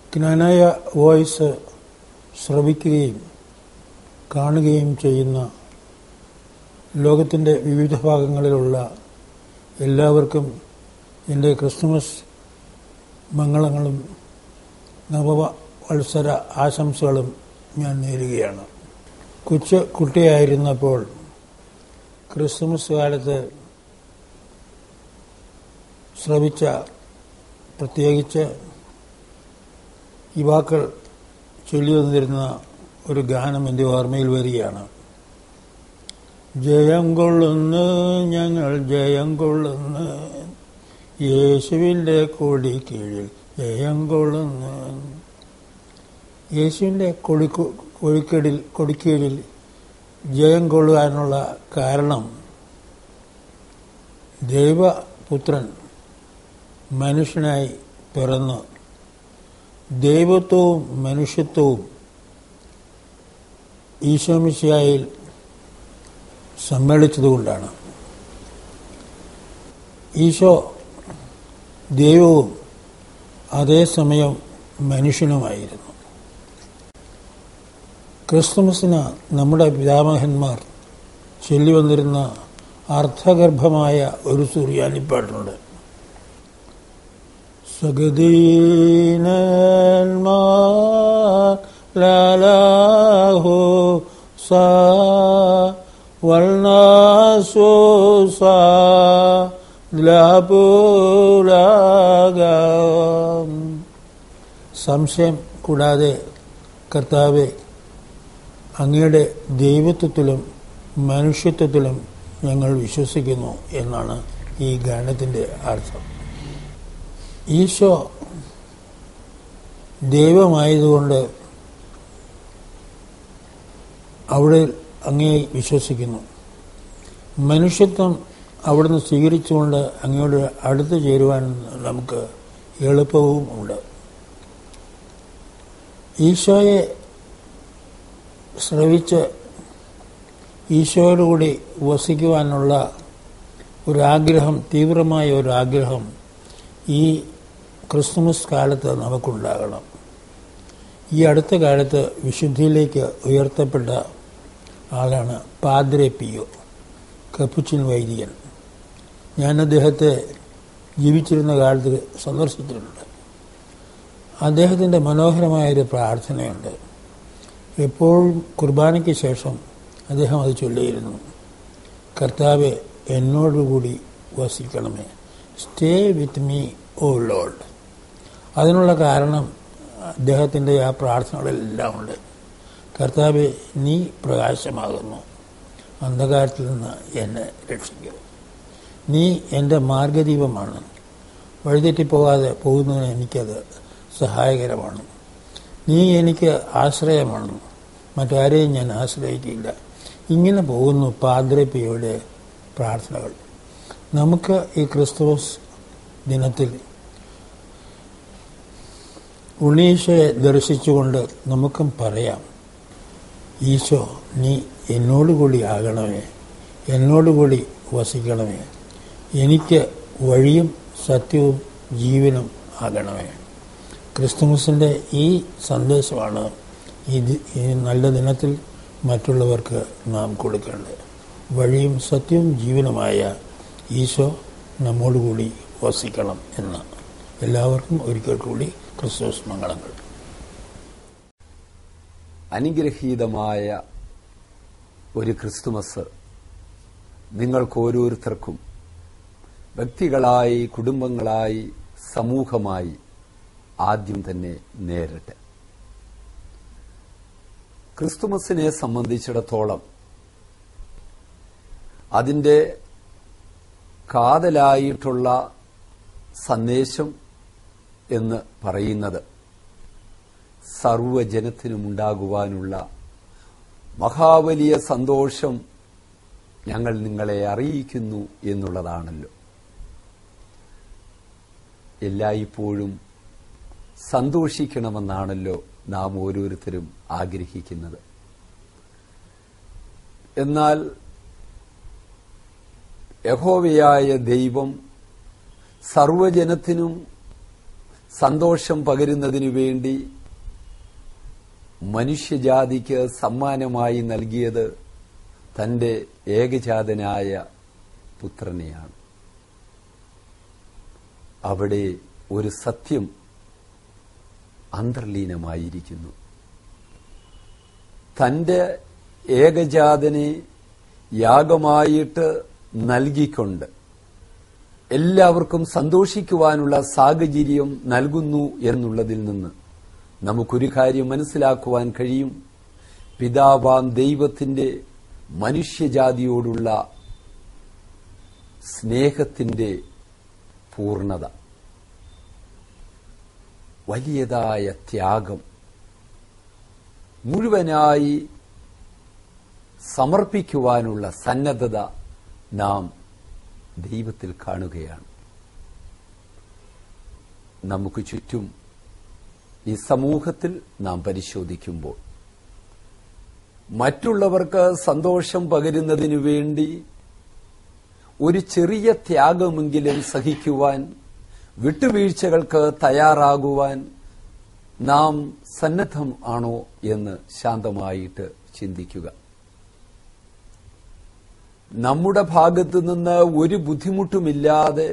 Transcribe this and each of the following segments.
ജ്ഞാനായ voice ശ്രവിക്കുകയും കാണുകയും ചെയ്യുന്ന ലോകത്തിൻ്റെ വിവിധ ഭാഗങ്ങളിലുള്ള എല്ലാവർക്കും എൻ്റെ ക്രിസ്തുമസ് മംഗളങ്ങളും നവവത്സര ആശംസകളും ഞാൻ നേരുകയാണ് കൊച്ചു കുട്ടിയായിരുന്നപ്പോൾ ക്രിസ്തുമസ് കാലത്ത് ശ്രവിച്ച പ്രത്യേകിച്ച് യുവാക്കൾ ചൊല്ലി വന്നിരുന്ന ഒരു ഗാനം എൻ്റെ ഓർമ്മയിൽ വരികയാണ് ജയം കൊള്ളുന്നു ഞങ്ങൾ ജയം കൊള്ളുന്നു യേശുവിൻ്റെ കൊടി കീഴിൽ ജയം കൊള്ളുന്നു യേശുവിൻ്റെ കൊടി കൊടിക്കടിൽ കൊടിക്കീഴിൽ ജയം കൊള്ളുവാനുള്ള കാരണം ദൈവപുത്രൻ മനുഷ്യനായി പിറന്ന് ദൈവത്വവും മനുഷ്യത്വവും ഈശോമിശിയായിൽ സമ്മേളിച്ചതുകൊണ്ടാണ് ഈശോ ദൈവവും അതേസമയം മനുഷ്യനുമായിരുന്നു ക്രിസ്തുമസിന് നമ്മുടെ പിതാമഹന്മാർ ചൊല്ലിവന്നിരുന്ന അർത്ഥഗർഭമായ ഒരു സൂര്യാനിപ്പാട്ടുണ്ട് സഗദീനന്മാർ ലാലാഹോ സാ വൽനാസോ സാ ലാപൂലാകാം സംശയം കൂടാതെ കർത്താവെ അങ്ങയുടെ ദൈവത്വത്തിലും മനുഷ്യത്വത്തിലും ഞങ്ങൾ വിശ്വസിക്കുന്നു എന്നാണ് ഈ ഗാനത്തിൻ്റെ അർത്ഥം ഈശോ ദൈവമായതുകൊണ്ട് അവിടെ അങ്ങേ വിശ്വസിക്കുന്നു മനുഷ്യത്വം അവിടുന്ന് സ്വീകരിച്ചുകൊണ്ട് അങ്ങയോട് അടുത്ത് ചേരുവാൻ നമുക്ക് എളുപ്പവും ഉണ്ട് ഈശോയെ ശ്രവിച്ച് ഈശോയോടുകൂടി വസിക്കുവാനുള്ള ഒരാഗ്രഹം തീവ്രമായ ഒരാഗ്രഹം ഈ ക്രിസ്തുമസ് കാലത്ത് നമുക്കുണ്ടാകണം ഈ അടുത്ത കാലത്ത് വിശുദ്ധിയിലേക്ക് ഉയർത്തപ്പെട്ട ആളാണ് പാദ്രെ പിയോ കപ്പുച്ചിൻ വൈദികൻ ഞാൻ അദ്ദേഹത്തെ ജീവിച്ചിരുന്ന കാലത്ത് സന്ദർശിച്ചിട്ടുണ്ട് അദ്ദേഹത്തിൻ്റെ മനോഹരമായൊരു പ്രാർത്ഥനയുണ്ട് എപ്പോഴും കുർബാനയ്ക്ക് ശേഷം അദ്ദേഹം അത് ചൊല്ലിയിരുന്നു കർത്താവെ എന്നോടുകൂടി വസിക്കണമേ stay with me O Lord അതിനുള്ള കാരണം അദ്ദേഹത്തിൻ്റെ ആ പ്രാർത്ഥനകളെല്ലാം ഉണ്ട് കർത്താവെ നീ പ്രകാശമാകുന്നു അന്ധകാരത്തിൽ നിന്ന് എന്നെ രക്ഷിക്കുക നീ എൻ്റെ മാർഗദീപമാണ് വഴിതെറ്റിപ്പോകാതെ പോകുന്നതിന് എനിക്കത് സഹായകരമാണ് നീ എനിക്ക് ആശ്രയമാണ് മറ്റാരെയും ഞാൻ ആശ്രയിക്കില്ല ഇങ്ങനെ പോകുന്നു പാദ്രപ്പിയുടെ പ്രാർത്ഥനകൾ നമുക്ക് ഈ ക്രിസ്തുമസ് ദിനത്തിൽ ഉണ്ണീശയെ ദർശിച്ചുകൊണ്ട് നമുക്കും പറയാം ഈശോ നീ എന്നോടുകൂടി ആകണമേ എന്നോടുകൂടി വസിക്കണമേ എനിക്ക് വഴിയും സത്യവും ജീവനും ആകണമേ ക്രിസ്തുമസിൻ്റെ ഈ സന്ദേശമാണ് ഈ ഈ നല്ല ദിനത്തിൽ മറ്റുള്ളവർക്ക് നാം കൊടുക്കേണ്ടത് വഴിയും സത്യവും ജീവനുമായ ഈശോ നമ്മോടുകൂടി വസിക്കണം എന്ന് എല്ലാവർക്കും ഒരിക്കൽ കൂടി ക്രിസ്തുമസ് മംഗളങ്ങൾ അനുഗ്രഹീതമായ ഒരു ക്രിസ്തുമസ് നിങ്ങൾക്ക് ഓരോരുത്തർക്കും വ്യക്തികളായി കുടുംബങ്ങളായി സമൂഹമായി ആദ്യം തന്നെ നേരിട്ട് ക്രിസ്തുമസിനെ സംബന്ധിച്ചിടത്തോളം അതിന്റെ കാതലായിട്ടുള്ള സന്ദേശം എന്ന് പറയുന്നത് സർവജനത്തിനുമുണ്ടാകുവാനുള്ള മഹാവലിയ സന്തോഷം ഞങ്ങൾ നിങ്ങളെ അറിയിക്കുന്നു എന്നുള്ളതാണല്ലോ എല്ലായ്പ്പോഴും സന്തോഷിക്കണമെന്നാണല്ലോ നാം ഓരോരുത്തരും ആഗ്രഹിക്കുന്നത് എന്നാൽ യഹോവയായ ദൈവം സർവജനത്തിനും സന്തോഷം പകരുന്നതിനു വേണ്ടി മനുഷ്യജാതിക്ക് സമ്മാനമായി നൽകിയത് തന്റെ ഏകജാതനായ പുത്രനെയാണ് അവിടെ ഒരു സത്യം അന്തർലീനമായിരിക്കുന്നു തന്റെ ഏകജാതനെ യാഗമായിട്ട് നൽകിക്കൊണ്ട് എല്ലാവർക്കും സന്തോഷിക്കുവാനുള്ള സാഹചര്യം നൽകുന്നു എന്നുള്ളതിൽ നിന്ന് നമുക്കൊരു കാര്യം മനസ്സിലാക്കുവാൻ കഴിയും പിതാവാം ദൈവത്തിന്റെ മനുഷ്യജാതിയോടുള്ള സ്നേഹത്തിന്റെ പൂർണത വലിയതായ ത്യാഗം മുഴുവനായി സമർപ്പിക്കുവാനുള്ള സന്നദ്ധത നാം ദൈവത്തിൽ കാണുകയാണ് നമുക്ക് ചുറ്റും ഈ സമൂഹത്തിൽ നാം പരിശോധിക്കുമ്പോൾ മറ്റുള്ളവർക്ക് സന്തോഷം പകരുന്നതിനു വേണ്ടി ഒരു ചെറിയ ത്യാഗമെങ്കിലും സഹിക്കുവാൻ വിട്ടുവീഴ്ചകൾക്ക് തയ്യാറാകുവാൻ നാം സന്നദ്ധം ആണോ എന്ന് ശാന്തമായിട്ട് ചിന്തിക്കുക നമ്മുടെ ഭാഗത്തു നിന്ന് ഒരു ബുദ്ധിമുട്ടുമില്ലാതെ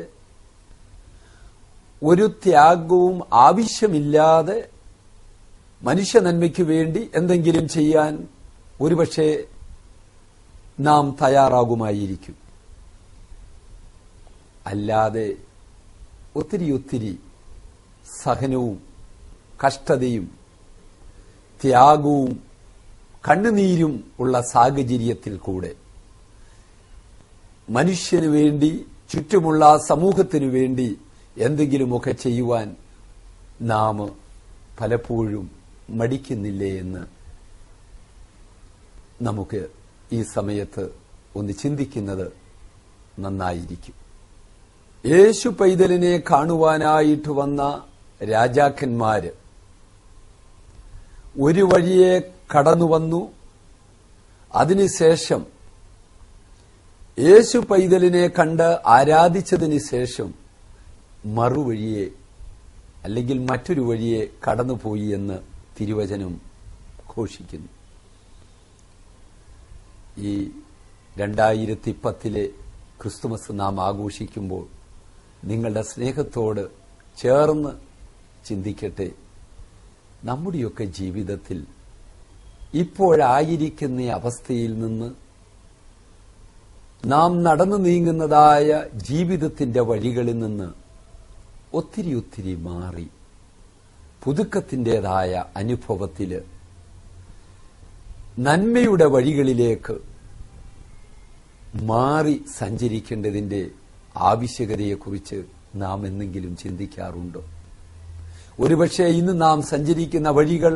ഒരു ത്യാഗവും ആവശ്യമില്ലാതെ മനുഷ്യ നന്മയ്ക്ക് വേണ്ടി എന്തെങ്കിലും ചെയ്യാൻ ഒരുപക്ഷെ നാം തയ്യാറാകുമായിരിക്കും അല്ലാതെ ഒത്തിരി ഒത്തിരി സഹനവും കഷ്ടതയും ത്യാഗവും കണ്ണുനീരും ഉള്ള സാഹചര്യത്തിൽ കൂടെ മനുഷ്യന് വേണ്ടി ചുറ്റുമുള്ള സമൂഹത്തിനു വേണ്ടി എന്തെങ്കിലുമൊക്കെ ചെയ്യുവാൻ നാം പലപ്പോഴും മടിക്കുന്നില്ലേ എന്ന് നമുക്ക് ഈ സമയത്ത് ഒന്ന് ചിന്തിക്കുന്നത് നന്നായിരിക്കും യേശു പൈതലിനെ കാണുവാനായിട്ട് വന്ന രാജാക്കന്മാര് ഒരു വഴിയെ കടന്നു വന്നു അതിനുശേഷം യേശു പൈതലിനെ കണ്ട് ആരാധിച്ചതിന് ശേഷം മറുവഴിയെ അല്ലെങ്കിൽ മറ്റൊരു വഴിയെ കടന്നുപോയി എന്ന് തിരുവചനം ഘോഷിക്കുന്നു ഈ രണ്ടായിരത്തി പത്തിലെ ക്രിസ്തുമസ് നാം ആഘോഷിക്കുമ്പോൾ നിങ്ങളുടെ സ്നേഹത്തോട് ചേർന്ന് ചിന്തിക്കട്ടെ നമ്മുടെയൊക്കെ ജീവിതത്തിൽ ഇപ്പോഴായിരിക്കുന്ന അവസ്ഥയിൽ നിന്ന് നാം നടന്നു നീങ്ങുന്നതായ ജീവിതത്തിന്റെ വഴികളിൽ നിന്ന് ഒത്തിരി ഒത്തിരി മാറി പുതുക്കത്തിൻ്റെതായ അനുഭവത്തില് നന്മയുടെ വഴികളിലേക്ക് മാറി സഞ്ചരിക്കേണ്ടതിന്റെ ആവശ്യകതയെക്കുറിച്ച് നാം എന്തെങ്കിലും ചിന്തിക്കാറുണ്ടോ ഒരുപക്ഷെ ഇന്ന് നാം സഞ്ചരിക്കുന്ന വഴികൾ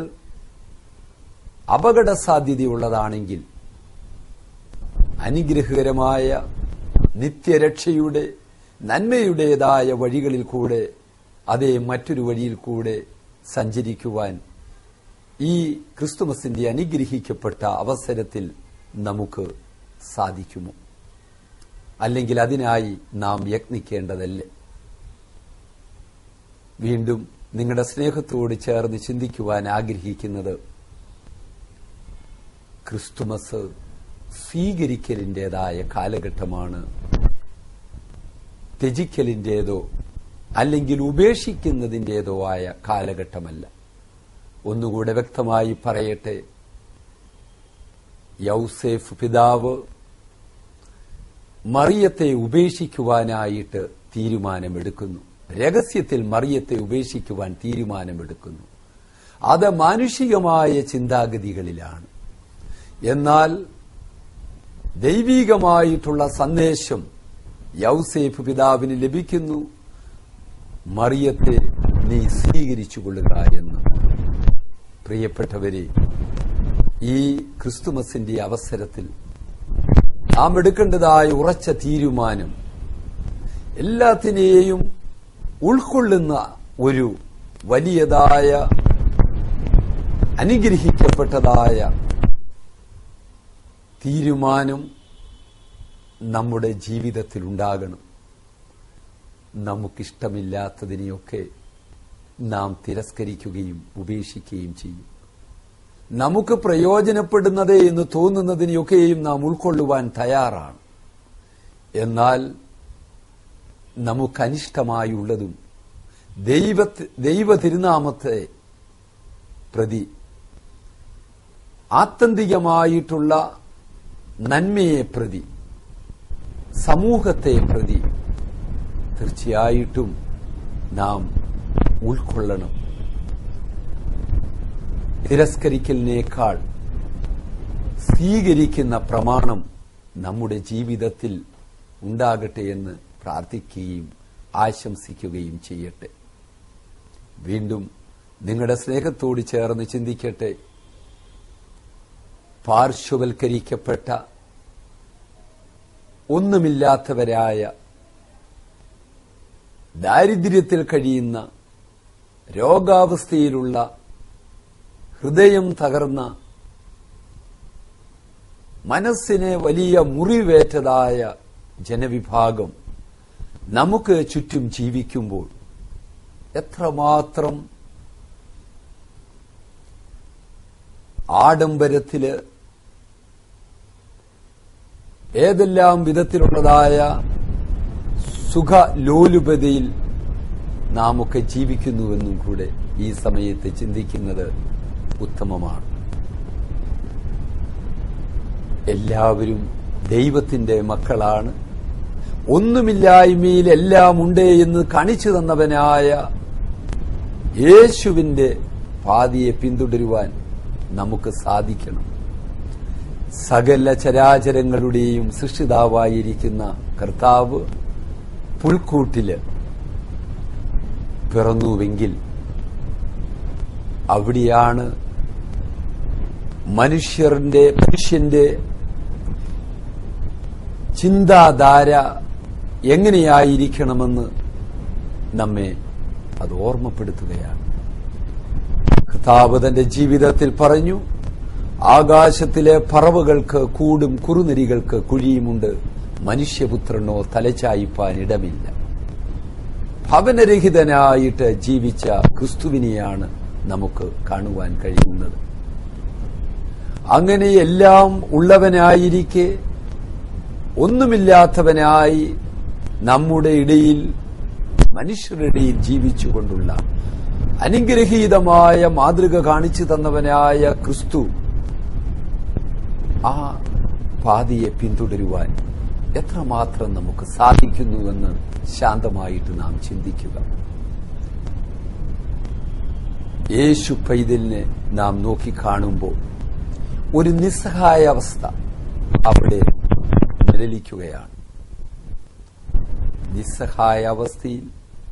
അപകട സാധ്യതയുള്ളതാണെങ്കിൽ അനുഗ്രഹകരമായ നിത്യരക്ഷയുടെ നന്മയുടേതായ വഴികളിൽ കൂടെ അതേ മറ്റൊരു വഴിയിൽ കൂടെ സഞ്ചരിക്കുവാൻ ഈ ക്രിസ്തുമസിന്റെ അനുഗ്രഹിക്കപ്പെട്ട അവസരത്തിൽ നമുക്ക് സാധിക്കുമോ അല്ലെങ്കിൽ അതിനായി നാം യത്നിക്കേണ്ടതല്ലേ വീണ്ടും നിങ്ങളുടെ സ്നേഹത്തോട് ചേർന്ന് ചിന്തിക്കുവാൻ ആഗ്രഹിക്കുന്നത് ക്രിസ്തുമസ് സ്വീകരിക്കലിൻ്റെതായ കാലഘട്ടമാണ് ത്യജിക്കലിൻ്റേതോ അല്ലെങ്കിൽ ഉപേക്ഷിക്കുന്നതിൻ്റേതോ ആയ കാലഘട്ടമല്ല ഒന്നുകൂടെ വ്യക്തമായി പറയട്ടെ യൗസേഫ് പിതാവ് മറിയത്തെ ഉപേക്ഷിക്കുവാനായിട്ട് തീരുമാനമെടുക്കുന്നു രഹസ്യത്തിൽ മറിയത്തെ ഉപേക്ഷിക്കുവാൻ തീരുമാനമെടുക്കുന്നു അത് മാനുഷികമായ ചിന്താഗതികളിലാണ് എന്നാൽ ദൈവീകമായിട്ടുള്ള സന്ദേശം യൗസേഫ് പിതാവിന് ലഭിക്കുന്നു മറിയത്തെ നീ സ്വീകരിച്ചുകൊള്ളുക എന്ന് പ്രിയപ്പെട്ടവരെ ഈ ക്രിസ്തുമസിന്റെ അവസരത്തിൽ നാം എടുക്കേണ്ടതായ ഉറച്ച തീരുമാനം എല്ലാത്തിനെയും ഉൾക്കൊള്ളുന്ന ഒരു വലിയതായ അനുഗ്രഹിക്കപ്പെട്ടതായ തീരുമാനം നമ്മുടെ ജീവിതത്തിൽ ഉണ്ടാകണം നമുക്കിഷ്ടമില്ലാത്തതിനെയൊക്കെ നാം തിരസ്കരിക്കുകയും ഉപേക്ഷിക്കുകയും ചെയ്യും നമുക്ക് പ്രയോജനപ്പെടുന്നതേ എന്ന് തോന്നുന്നതിനെയൊക്കെയും നാം ഉൾക്കൊള്ളുവാൻ തയ്യാറാണ് എന്നാൽ നമുക്കനിഷ്ടമായുള്ളതും ദൈവ ദൈവ തിരുനാമത്തെ പ്രതി ആത്യന്തികമായിട്ടുള്ള നന്മയെ പ്രതി സമൂഹത്തെ പ്രതി തീർച്ചയായിട്ടും നാം ഉൾക്കൊള്ളണം തിരസ്കരിക്കലിനേക്കാൾ സ്വീകരിക്കുന്ന പ്രമാണം നമ്മുടെ ജീവിതത്തിൽ ഉണ്ടാകട്ടെ എന്ന് പ്രാർത്ഥിക്കുകയും ആശംസിക്കുകയും ചെയ്യട്ടെ വീണ്ടും നിങ്ങളുടെ സ്നേഹത്തോട് ചേർന്ന് ചിന്തിക്കട്ടെ പാർശ്വവൽക്കരിക്കപ്പെട്ട ഒന്നുമില്ലാത്തവരായ ദാരിദ്ര്യത്തിൽ കഴിയുന്ന രോഗാവസ്ഥയിലുള്ള ഹൃദയം തകർന്ന മനസ്സിനെ വലിയ മുറിവേറ്റതായ ജനവിഭാഗം നമുക്ക് ചുറ്റും ജീവിക്കുമ്പോൾ എത്രമാത്രം ആഡംബരത്തില് ഏതെല്ലാം വിധത്തിലുള്ളതായ സുഖലോലുപതയിൽ നാം ഒക്കെ ജീവിക്കുന്നുവെന്നും കൂടെ ഈ സമയത്ത് ചിന്തിക്കുന്നത് ഉത്തമമാണ് എല്ലാവരും ദൈവത്തിന്റെ മക്കളാണ് ഒന്നുമില്ലായ്മയിൽ എല്ലാം ഉണ്ട് എന്ന് കാണിച്ചു തന്നവനായ യേശുവിന്റെ പാതിയെ പിന്തുടരുവാൻ നമുക്ക് സാധിക്കണം സകല ചരാചരങ്ങളുടെയും സൃഷ്ടിതാവായിരിക്കുന്ന കർത്താവ് പുൽക്കൂട്ടില് പിറന്നുവെങ്കിൽ അവിടെയാണ് മനുഷ്യന്റെ മനുഷ്യന്റെ ചിന്താധാര എങ്ങനെയായിരിക്കണമെന്ന് നമ്മെ അത് ഓർമ്മപ്പെടുത്തുകയാണ് കർത്താവ് തന്റെ ജീവിതത്തിൽ പറഞ്ഞു ആകാശത്തിലെ പറവകൾക്ക് കൂടും കുറുനരികൾക്ക് കുഴിയുമുണ്ട് മനുഷ്യപുത്രനോ തലചായിപ്പാൻ ഇടമില്ല ഭവനരഹിതനായിട്ട് ജീവിച്ച ക്രിസ്തുവിനെയാണ് നമുക്ക് കാണുവാൻ കഴിയുന്നത് അങ്ങനെ എല്ലാം ഉള്ളവനായിരിക്കെ ഒന്നുമില്ലാത്തവനായി നമ്മുടെ ഇടയിൽ മനുഷ്യരുടെ ഇടയിൽ ജീവിച്ചുകൊണ്ടുള്ള അനുഗ്രഹീതമായ മാതൃക കാണിച്ചു തന്നവനായ ക്രിസ്തു ആ പാതിയെ പിന്തുടരുവാൻ എത്രമാത്രം നമുക്ക് സാധിക്കുന്നുവെന്ന് ശാന്തമായിട്ട് നാം ചിന്തിക്കുക യേശു പൈതലിനെ നാം നോക്കിക്കാണുമ്പോൾ ഒരു നിസ്സഹായ അവസ്ഥ അവിടെ നിഴലിക്കുകയാണ് നിസ്സഹായ അവസ്ഥയിൽ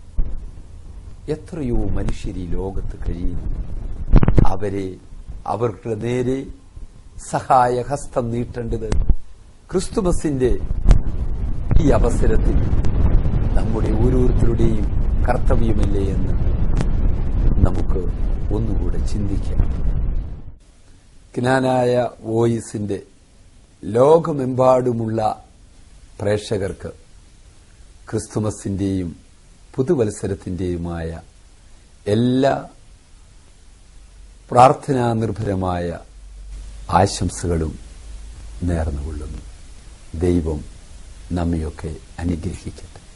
എത്രയോ മനുഷ്യർ ഈ ലോകത്ത് കഴിയുന്നു അവരെ അവരുടെ നേരെ സഹായഹസ്തം നീട്ടേണ്ടത് ക്രിസ്തുമസിന്റെ ഈ അവസരത്തിൽ നമ്മുടെ ഓരോരുത്തരുടെയും കർത്തവ്യമല്ലേ എന്ന് നമുക്ക് ഒന്നുകൂടെ ചിന്തിക്കാം ജ്ഞാനായ വോയിസിന്റെ ലോകമെമ്പാടുമുള്ള പ്രേക്ഷകർക്ക് ക്രിസ്തുമസിന്റെയും പുതുവത്സരത്തിന്റെയുമായ എല്ലാ പ്രാർത്ഥനാ നിർഭരമായ ആശംസകളും നേർന്നുകൊള്ളുന്നു ദൈവം നമ്മയൊക്കെ അനുഗ്രഹിക്കട്ടെ